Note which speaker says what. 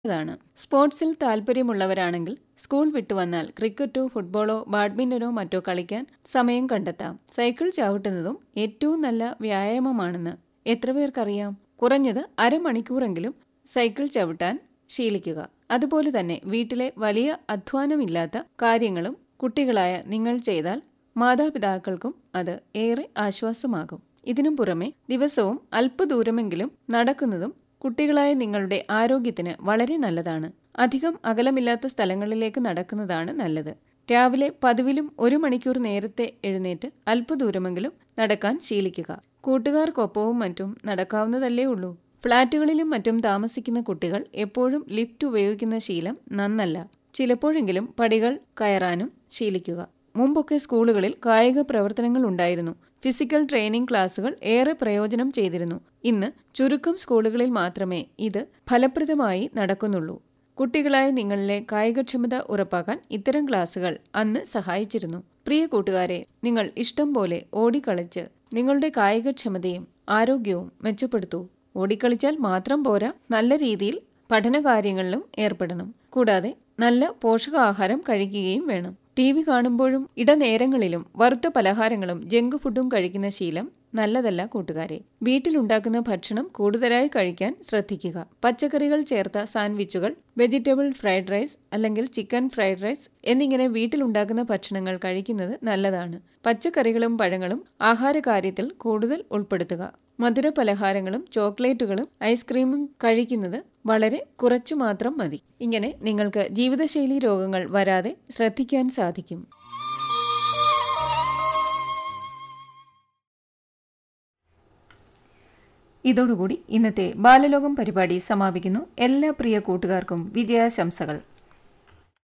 Speaker 1: താണ് സ്പോർട്സിൽ താൽപ്പര്യമുള്ളവരാണെങ്കിൽ സ്കൂൾ വിട്ടുവന്നാൽ ക്രിക്കറ്റോ ഫുട്ബോളോ ബാഡ്മിന്റനോ മറ്റോ കളിക്കാൻ സമയം കണ്ടെത്താം സൈക്കിൾ ചവിട്ടുന്നതും ഏറ്റവും നല്ല വ്യായാമമാണെന്ന് എത്ര പേർക്കറിയാം കുറഞ്ഞത് അരമണിക്കൂറെങ്കിലും സൈക്കിൾ ചവിട്ടാൻ ശീലിക്കുക അതുപോലെ തന്നെ വീട്ടിലെ വലിയ അധ്വാനമില്ലാത്ത കാര്യങ്ങളും കുട്ടികളായ നിങ്ങൾ ചെയ്താൽ മാതാപിതാക്കൾക്കും അത് ഏറെ ആശ്വാസമാകും ഇതിനു പുറമെ ദിവസവും അല്പദൂരമെങ്കിലും നടക്കുന്നതും കുട്ടികളായ നിങ്ങളുടെ ആരോഗ്യത്തിന് വളരെ നല്ലതാണ് അധികം അകലമില്ലാത്ത സ്ഥലങ്ങളിലേക്ക് നടക്കുന്നതാണ് നല്ലത് രാവിലെ പതിവിലും ഒരു മണിക്കൂർ നേരത്തെ എഴുന്നേറ്റ് അല്പദൂരമെങ്കിലും നടക്കാൻ ശീലിക്കുക കൂട്ടുകാർക്കൊപ്പവും മറ്റും നടക്കാവുന്നതല്ലേ ഉള്ളൂ ഫ്ളാറ്റുകളിലും മറ്റും താമസിക്കുന്ന കുട്ടികൾ എപ്പോഴും ലിഫ്റ്റ് ഉപയോഗിക്കുന്ന ശീലം നന്നല്ല ചിലപ്പോഴെങ്കിലും പടികൾ കയറാനും ശീലിക്കുക മുമ്പൊക്കെ സ്കൂളുകളിൽ കായിക പ്രവർത്തനങ്ങൾ ഉണ്ടായിരുന്നു ഫിസിക്കൽ ട്രെയിനിംഗ് ക്ലാസുകൾ ഏറെ പ്രയോജനം ചെയ്തിരുന്നു ഇന്ന് ചുരുക്കം സ്കൂളുകളിൽ മാത്രമേ ഇത് ഫലപ്രദമായി നടക്കുന്നുള്ളൂ കുട്ടികളായ നിങ്ങളിലെ കായികക്ഷമത ഉറപ്പാക്കാൻ ഇത്തരം ക്ലാസുകൾ അന്ന് സഹായിച്ചിരുന്നു പ്രിയ കൂട്ടുകാരെ നിങ്ങൾ ഇഷ്ടം പോലെ ഓടിക്കളിച്ച് നിങ്ങളുടെ കായികക്ഷമതയും ആരോഗ്യവും മെച്ചപ്പെടുത്തൂ ഓടിക്കളിച്ചാൽ മാത്രം പോരാ നല്ല രീതിയിൽ പഠനകാര്യങ്ങളിലും ഏർപ്പെടണം കൂടാതെ നല്ല പോഷകാഹാരം കഴിക്കുകയും വേണം ടി വി കാണുമ്പോഴും ഇടനേരങ്ങളിലും വറുത്ത പലഹാരങ്ങളും ജങ്ക് ഫുഡും കഴിക്കുന്ന ശീലം നല്ലതല്ല കൂട്ടുകാരെ വീട്ടിലുണ്ടാക്കുന്ന ഭക്ഷണം കൂടുതലായി കഴിക്കാൻ ശ്രദ്ധിക്കുക പച്ചക്കറികൾ ചേർത്ത സാൻഡ്വിച്ചുകൾ വെജിറ്റബിൾ ഫ്രൈഡ് റൈസ് അല്ലെങ്കിൽ ചിക്കൻ ഫ്രൈഡ് റൈസ് എന്നിങ്ങനെ വീട്ടിലുണ്ടാക്കുന്ന ഭക്ഷണങ്ങൾ കഴിക്കുന്നത് നല്ലതാണ് പച്ചക്കറികളും പഴങ്ങളും ആഹാരകാര്യത്തിൽ കൂടുതൽ ഉൾപ്പെടുത്തുക മധുര പലഹാരങ്ങളും ചോക്ലേറ്റുകളും ഐസ്ക്രീമും കഴിക്കുന്നത് വളരെ കുറച്ചു മാത്രം മതി ഇങ്ങനെ നിങ്ങൾക്ക് ജീവിതശൈലി രോഗങ്ങൾ വരാതെ ശ്രദ്ധിക്കാൻ സാധിക്കും ഇതോടുകൂടി ഇന്നത്തെ ബാലലോകം പരിപാടി സമാപിക്കുന്നു എല്ലാ പ്രിയ കൂട്ടുകാർക്കും വിജയാശംസകൾ